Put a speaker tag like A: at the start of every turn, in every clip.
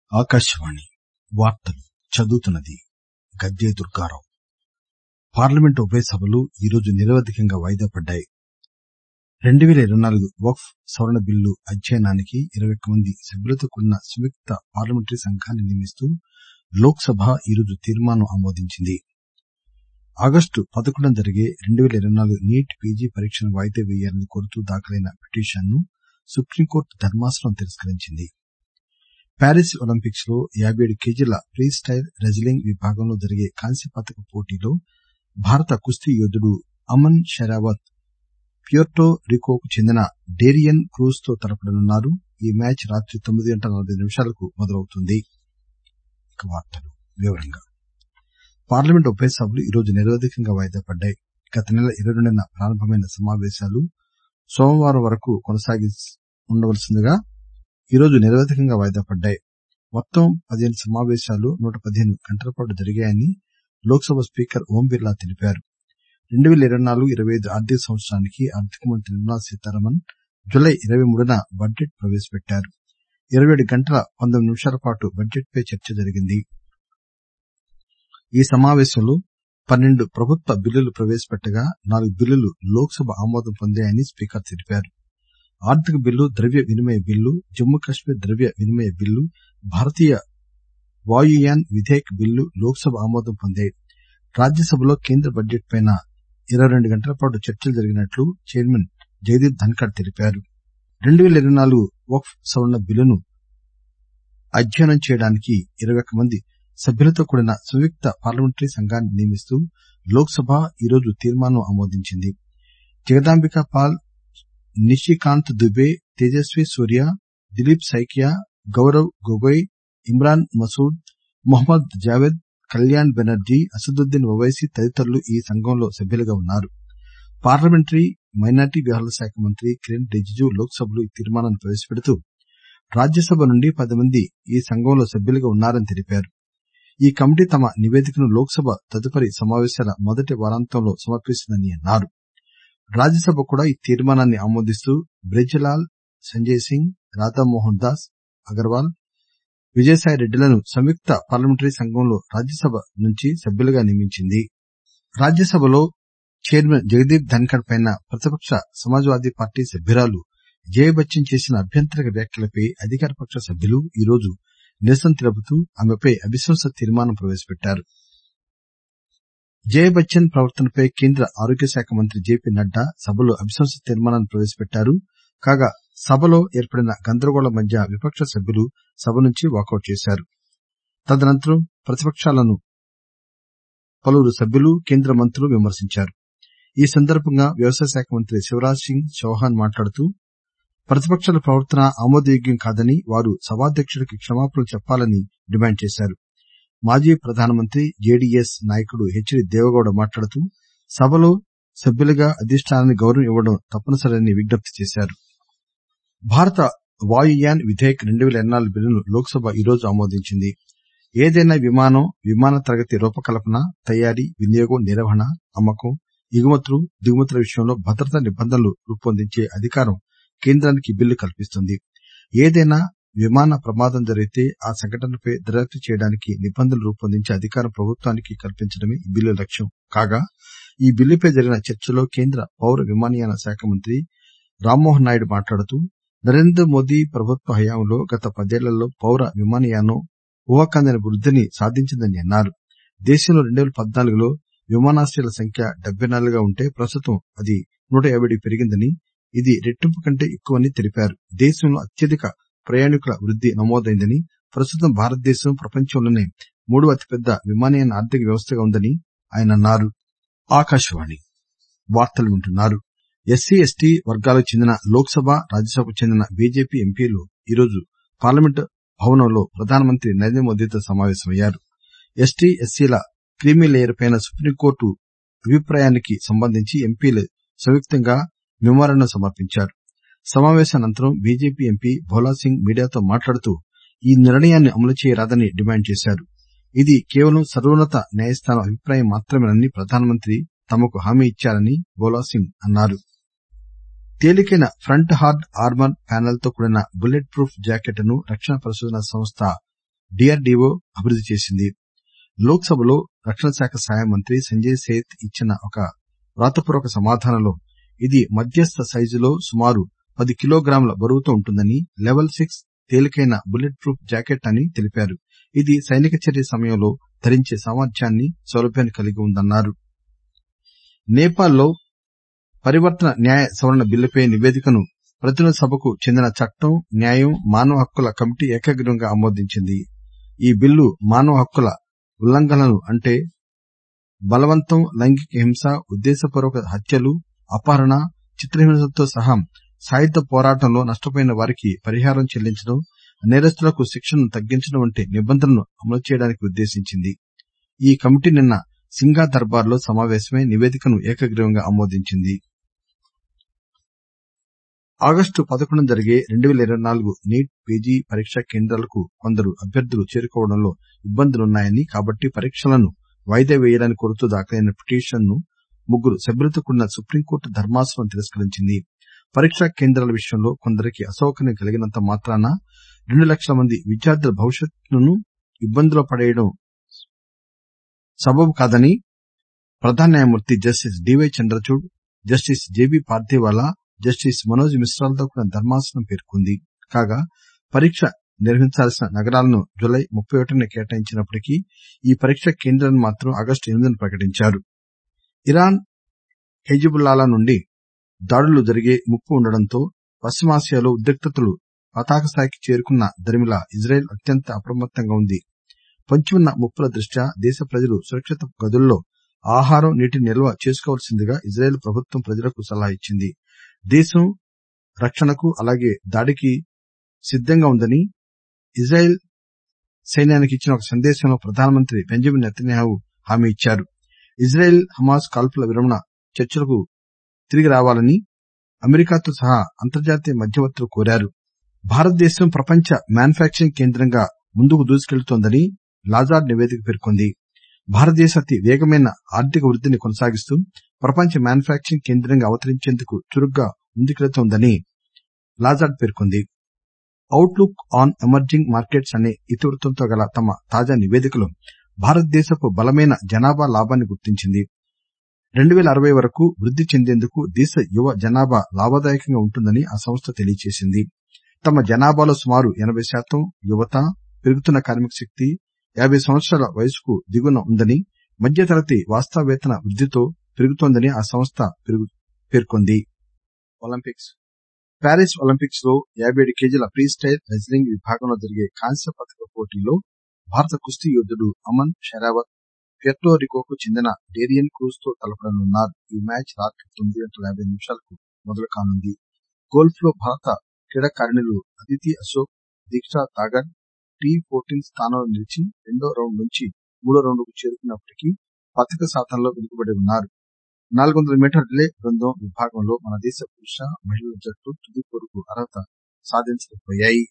A: ఆకాశవాణి వార్తలు చదువుతున్నది గద్దె దుర్గారావు పార్లమెంటు ఉభయ సభలు ఈరోజు నిరవధికంగా వాయిదా పడ్డాయి రెండు పేల ఇరవై నాలుగు వక్ఫ్ సవరణ బిల్లు అధ్యయనానికి ఇరవై ఒక్క మంది సభ్యులతో కూడిన సంయుక్త పార్లమెంటరీ సంఘాన్ని నియమిస్తూ లోక్ సభ ఈరోజు తీర్మానం ఆమోదించింది ఆగస్టు పదకొండున జరిగే రెండు పేల ఇరవై నాలుగు నీట్ పీజీ పరీక్షను వాయిదా వేయాలని కోరుతూ దాఖలైన పిటిషన్ను సుప్రీంకోర్టు ధర్మాసనం తిరస్కరించింది ప్యారిస్ ఒలింపిక్స్ లో యాబై ఏడు కేజీల ఫ్రీ స్టైల్ రెజ్లింగ్ విభాగంలో జరిగే కాంస్య పతక పోటీలో భారత కుస్తీ యోధుడు అమన్ షెరావత్ ప్యూర్టో రికోకు చెందిన డేరియన్ క్రూజ్ తో తలపడనున్నారు ఈ మ్యాచ్ రాత్రి తొమ్మిది గంటల నలబై నిమిషాలకు మొదలవుతుంది పార్లమెంట్ ఉభయ సభలు ఈరోజు నిరవధికంగా వాయిదా పడ్డాయి గత నెల ఇరవై రెండున ప్రారంభమైన సమావేశాలు సోమవారం వరకు కొనసాగనుండవలసిందిగా ఈరోజు నిరవధికంగా వాయిదా పడ్డాయి మొత్తం పదిహేను సమావేశాలు నూట పదిహేను గంటల పాటు జరిగాయని లోక్ సభ స్పీకర్ ఓం బిర్లా తెలిపారు రెండు పేల ఇరవై నాలుగు ఇరవై ఐదు ఆర్థిక సంవత్సరానికి ఆర్థిక మంత్రి నిర్మలా సీతారామన్ జులై ఇరవై మూడున బడ్జెట్ ప్రవేశపెట్టారు ఇరవై ఏడు గంటల పంతొమ్మిది నిమిషాల పాటు బడ్జెట్ పై చర్చ జరిగింది ఈ సమావేశంలో పన్నెండు ప్రభుత్వ బిల్లులు ప్రవేశపెట్టగా నాలుగు బిల్లులు లోక్ సభ ఆమోదం పొందాయని స్పీకర్ తెలిపారు ఆర్థిక బిల్లు ద్రవ్య వినిమయ బిల్లు జమ్మూ కశ్మీర్ ద్రవ్య వినిమయ బిల్లు భారతీయ వాయుయాన్ విధేయక్ బిల్లు లోక్ సభ ఆమోదం పొందాయి రాజ్యసభలో కేంద్ర బడ్జెట్ పై ఇరవై రెండు గంటల పాటు చర్చలు జరిగినట్లు చైర్మన్ జగదీప్ ధన్కర్ తెలిపారు రెండు పేల ఇరవై నాలుగు వక్ఫ్ సవరణ బిల్లును అధ్యయనం చేయడానికి ఇరవై ఒక్క మంది సభ్యులతో కూడిన సంయుక్త పార్లమెంటరీ సంఘాన్ని నియమిస్తూ లోక్ సభ ఈరోజు తీర్మానం ఆమోదించింది జగదాంబికా పాల్ నిషికాంత్ దుబే తేజస్వీ సూర్య దిలీప్ సైకియా గౌరవ్ గొగోయ్ ఇమ్రాన్ మసూద్ మొహమ్మద్ జావేద్ కళ్యాణ్ బెనర్జీ అసదుద్దీన్ ఓవైసీ తదితరులు ఈ సంఘంలో సభ్యులుగా ఉన్నారు పార్లమెంటరీ మైనార్టీ వ్యవహారాల శాఖ మంత్రి కిరణ్ రిజిజు లోక్ సభలో ఈ తీర్మానాన్ని ప్రవేశపెడుతూ రాజ్యసభ నుండి పది మంది ఈ సంఘంలో సభ్యులుగా ఉన్నారని తెలిపారు ఈ కమిటీ తమ నివేదికను లోక్ సభ తదుపరి సమావేశాల మొదటి వారాంతంలో సమర్పిస్తుందని అన్నారు రాజ్యసభ కూడా ఈ తీర్మానాన్ని ఆమోదిస్తూ బ్రిజ్లాల్ సంజయ్ సింగ్ రాధామోహన్ దాస్ అగర్వాల్ విజయసాయిరెడ్డిలను సంయుక్త పార్లమెంటరీ సంఘంలో రాజ్యసభ నుంచి సభ్యులుగా నియమించింది రాజ్యసభలో చైర్మన్ జగదీప్ ధన్కర్ పై ప్రతిపక్ష సమాజ్వాదీ పార్టీ సభ్యురాలు జయ బచ్చన్ చేసిన అభ్యంతరక వ్యాఖ్యలపై అధికారపక్ష సభ్యులు ఈరోజు నిరసన తెలుపుతూ ఆమెపై అవిశ్వాస తీర్మానం ప్రవేశపెట్టారు జయ బచ్చన్ ప్రవర్తనపై కేంద్ర ఆరోగ్య శాఖ మంత్రి జేపీ నడ్డా సభలో అవిశ్వాస తీర్మానాన్ని ప్రవేశపెట్టారు కాగా సభలో ఏర్పడిన గందరగోళం మధ్య విపక్ష సభ్యులు సభ నుంచి వాకౌట్ చేశారు తదనంతరం ప్రతిపకాలను పలువురు సభ్యులు కేంద్ర మంత్రులు విమర్శించారు ఈ సందర్భంగా వ్యవసాయ శాఖ మంత్రి శివరాజ్ సింగ్ చౌహాన్ మాట్లాడుతూ ప్రతిపక్షాల ప్రవర్తన ఆమోదయోగ్యం కాదని వారు సభాధ్యక్షుడికి క్షమాపణలు చెప్పాలని డిమాండ్ చేశారు మాజీ ప్రధానమంత్రి జేడీఎస్ నాయకుడు హెచ్డి దేవగౌడ మాట్లాడుతూ సభలో సభ్యులుగా అధిష్టానానికి గౌరవం ఇవ్వడం తప్పనిసరని విజ్ఞప్తి చేశారు భారత వాయుయాన్ విధేయక్ రెండు పేల ఇరవై నాలుగు బిల్లును లోక్ సభ ఈరోజు ఆమోదించింది ఏదైనా విమానం విమాన తరగతి రూపకల్పన తయారీ వినియోగం నిర్వహణ అమ్మకం ఎగుమతులు దిగుమతుల విషయంలో భద్రతా నిబంధనలు రూపొందించే అధికారం కేంద్రానికి బిల్లు కల్పిస్తుంది ఏదైనా విమాన ప్రమాదం జరిగితే ఆ సంఘటనపై దర్యాప్తు చేయడానికి నిబంధనలు రూపొందించే అధికారం ప్రభుత్వానికి కల్పించడమే ఈ బిల్లు లక్ష్యం కాగా ఈ బిల్లుపై జరిగిన చర్చలో కేంద్ర పౌర విమానయాన శాఖ మంత్రి రామ్మోహన్ నాయుడు మాట్లాడుతూ నరేంద్ర మోదీ ప్రభుత్వ హయాంలో గత పదేళ్లలో పౌర విమానయానం ఊహకందని వృద్దిని సాధించిందని అన్నారు దేశంలో రెండు పేల పద్నాలుగులో విమానాశ్రయాల సంఖ్య డెబ్బై నాలుగుగా ఉంటే ప్రస్తుతం అది నూట యాబైకి పెరిగిందని ఇది రెట్టింపు కంటే ఎక్కువని తెలిపారు దేశంలో అత్యధిక ప్రయాణికుల వృద్ది నమోదైందని ప్రస్తుతం భారతదేశం ప్రపంచంలోనే మూడవ అతిపెద్ద విమానయాన ఆర్థిక వ్యవస్థగా ఉందని ఆయన అన్నారు ఎస్సీ ఎస్టీ వర్గాలకు చెందిన లోక్ సభ రాజ్యసభకు చెందిన బీజేపీ ఎంపీలు ఈరోజు పార్లమెంటు భవనంలో ప్రధానమంత్రి నరేంద్ర మోదీతో సమావేశమయ్యారు ఎస్టీ ఎస్సీల క్రీమీలేయర్ పై సుప్రీంకోర్టు అభిప్రాయానికి సంబంధించి ఎంపీలు సంయుక్తంగా మెమోరాండం సమర్పించారు సమావేశానంతరం బీజేపీ ఎంపీ భోలాసింగ్ మీడియాతో మాట్లాడుతూ ఈ నిర్ణయాన్ని అమలు చేయరాదని డిమాండ్ చేశారు ఇది కేవలం సర్వోన్నత న్యాయస్థానం అభిప్రాయం మాత్రమేనని ప్రధానమంత్రి తమకు హామీ ఇచ్చారని భోలాసింగ్ అన్నారు తేలికైన ఫ్రంట్ హార్డ్ ఆర్మర్ ప్యానెల్ తో కూడిన బుల్లెట్ ప్రూఫ్ జాకెట్ ను రక్షణ పరిశోధనా సంస్థ డిఆర్డీఓ అభివృద్ది చేసింది లోక్ సభలో రక్షణ శాఖ సహాయ మంత్రి సంజయ్ సేత్ ఇచ్చిన ఒక వ్రాతపూర్వక సమాధానంలో ఇది మధ్యస్థ సైజులో సుమారు పది కిలోగ్రాముల బరువుతో ఉంటుందని లెవెల్ సిక్స్ తేలికైన బుల్లెట్ ప్రూఫ్ జాకెట్ అని తెలిపారు ఇది సైనిక చర్య సమయంలో ధరించే సామర్థ్యాన్ని సౌలభ్యాన్ని కలిగి ఉందన్నారు నేపాల్ లో పరివర్తన న్యాయ సవరణ బిల్లుపై నివేదికను ప్రతినిధుల సభకు చెందిన చట్టం న్యాయం మానవ హక్కుల కమిటీ ఏకగ్రీవంగా ఆమోదించింది ఈ బిల్లు మానవ హక్కుల ఉల్లంఘనలు అంటే బలవంతం లైంగిక హింస ఉద్దేశపూర్వక హత్యలు అపహరణ చిత్రహింసలతో సహా సాయుధ పోరాటంలో నష్టపోయిన వారికి పరిహారం చెల్లించడం నేరస్తులకు శిక్షను తగ్గించడం వంటి నిబంధనలను అమలు చేయడానికి ఉద్దేశించింది ఈ కమిటీ నిన్న సింగా దర్బార్ లో సమావేశమై నివేదికను ఏకగ్రీవంగా ఆమోదించింది ఆగస్టు పదకొండున జరిగే రెండు పేల ఇరవై నాలుగు నీట్ పీజీ పరీక్షా కేంద్రాలకు కొందరు అభ్యర్థులు చేరుకోవడంలో ఇబ్బందులున్నాయని కాబట్టి పరీక్షలను వాయిదా వేయాలని కోరుతూ దాఖలైన పిటిషన్ ను ముగ్గురు సభ్యులతో కూడిన సుప్రీంకోర్టు ధర్మాసనం తిరస్కరించింది పరీక్షా కేంద్రాల విషయంలో కొందరికి అసౌకర్యం కలిగినంత మాత్రాన రెండు లక్షల మంది విద్యార్థుల భవిష్యత్తును ఇబ్బందుల్లో పడేయడం సబబు కాదని ప్రధాన న్యాయమూర్తి justice D Y Chandrachud justice J B Pardiwala justice Manoj మిశ్రాలతో కూడిన ధర్మాసనం పేర్కొంది కాగా పరీక్ష నిర్వహించాల్సిన నగరాలను జులై ముప్పై ఒకటిన కేటాయించినప్పటికీ ఈ పరీక్ష కేంద్రాన్ని మాత్రం ఆగస్టు ఎనిమిదిన ప్రకటించారు ఇరాన్ హెజ్బుల్లాల నుండి దాడులు జరిగే ముప్పు ఉండడంతో పశ్చిమాసియాలో ఉద్రిక్తతలు పతాక స్థాయికి చేరుకున్న దరిమిలా ఇజ్రాయెల్ అత్యంత అప్రమత్తంగా ఉంది పొంచి ఉన్న ముప్పుల దృష్ట్యా దేశ ప్రజలు సురక్షిత గదుల్లో ఆహారం నీటిని నిల్వ చేసుకోవాల్సిందిగా ఇజ్రాయెల్ ప్రభుత్వం ప్రజలకు సలహా ఇచ్చింది దేశం రక్షణకు అలాగే దాడికి సిద్దంగా ఉందని ఇజ్రాయెల్ సైన్యానికి ఇచ్చిన ఒక సందేశంలో ప్రధానమంత్రి బెంజమిన్ నెతన్యాహు హామీ ఇచ్చారు ఇజ్రాయెల్ హమాస్ కాల్పుల విరమణ చర్చలకు తిరిగి రావాలని అమెరికాతో సహా అంతర్జాతీయ మధ్యవర్తులు కోరారు భారతదేశం ప్రపంచ మ్యానుఫ్యాక్చరింగ్ కేంద్రంగా ముందుకు దూసుకెళ్తోందని లాజార్ నివేదిక పేర్కొంది భారతదేశం అతి వేగమైన ఆర్థిక వృద్దిని కొనసాగిస్తూ ప్రపంచ మ్యానుఫ్యాక్చరింగ్ కేంద్రంగా అవతరించేందుకు చురుగ్గా ముందుకెళుతోందని లాజార్డ్ పేర్కొంది అవుట్లుక్ ఆన్ ఎమర్జింగ్ మార్కెట్స్ అనే ఇతివృత్తంతో గల తమ తాజా నివేదికలో భారతదేశపు బలమైన జనాభా లాభాన్ని గుర్తించింది రెండు పేల అరవై వరకు వృద్ది చెందేందుకు దేశ యువ జనాభా లాభదాయకంగా ఉంటుందని ఆ సంస్థ తెలియజేసింది తమ జనాభాలో సుమారు ఎనబై శాతం యువత పెరుగుతున్న కార్మిక శక్తి యాబై సంవత్సరాల వయసుకు దిగువన ఉందని మధ్యతరగతి వాస్తవ వేతన వృద్దితో పెరుగుతోందని ఆ సంస్థ పేర్కొంది ఒలింపిక్స్ ప్యారిస్ ఒలింపిక్స్ లో యాబై ఏడు కేజీల ఫ్రీ స్టైల్ రెజ్లింగ్ విభాగంలో జరిగే కాంస్య పతక పోటీలో భారత కుస్తీ యోధుడు అమన్ షెరావత్ ప్యూర్టోరికోకు చెందిన డేరియన్ క్రూజ్ తో తలపడనున్నారు ఈ మ్యాచ్ రాత్రి తొమ్మిది గంటల యాబై నిమిషాలకు మొదలు కానుంది గోల్ఫ్ లో భారత క్రీడాకారిణులు అదితి అశోక్ దీక్షా తాగర్ టీ ఫోర్టీన్ స్థానంలో నిలిచి రెండో రౌండ్ నుంచి మూడో రౌండ్ కు చేరుకున్నప్పటికీ పతక సాధనలో వెనుకబడి ఉన్నారు నాలుగు వందల మీటర్ల రిలే బృందం విభాగంలో మన దేశ పురుష మహిళల జట్లు తుది పోరుకు అర్హత సాధించలేకపోయాయి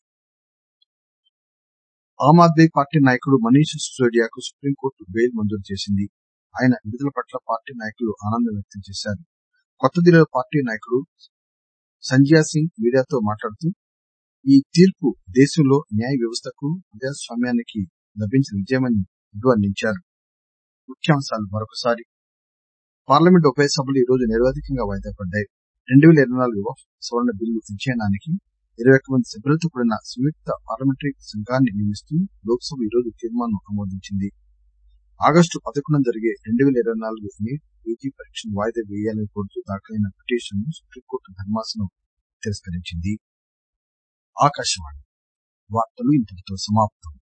A: ఆమ్ ఆద్మీ పార్టీ నాయకుడు మనీష్ సిసోడియాకు సుప్రీంకోర్టు బెయిల్ మంజూరు చేసింది ఆయన విడుదల పట్ల పార్టీ నాయకులు ఆనందం వ్యక్తం చేశారు కొత్త ఢిల్లీలో పార్టీ నాయకుడు సంజయ్ సింగ్ మీడియాతో మాట్లాడుతూ ఈ తీర్పు దేశంలో న్యాయ వ్యవస్థకు ప్రజాస్వామ్యానికి లభించిన విజయమని అభివర్ణించారు ముఖ్యాంశాలు మరొకసారి పార్లమెంట్ ఉభయ సభలు ఈ రోజు నిరవధికంగా వాయిదా పడ్డాయి రెండు వేల ఇరవై నాలుగు వఫ్ సవరణ బిల్లు అధ్యయనానికి ఇరవై ఒక్క మంది సభ్యులతో కూడిన సంయుక్త పార్లమెంటరీ సంఘాన్ని నియమిస్తూ లోక్సభ ఈ రోజు తీర్మానం ఆమోదించింది ఆగస్టు పదకొండున జరిగే రెండు వేల ఇరవై నాలుగు నీట్ పీజీ పరీక్షను వాయిదా వేయాలని కోరుతూ దాఖలైన పిటిషన్ ను సుప్రీంకోర్టు ధర్మాసనం తిరస్కరించింది ఆకాశవాణి వార్తలు ఇంతటితో సమాప్తం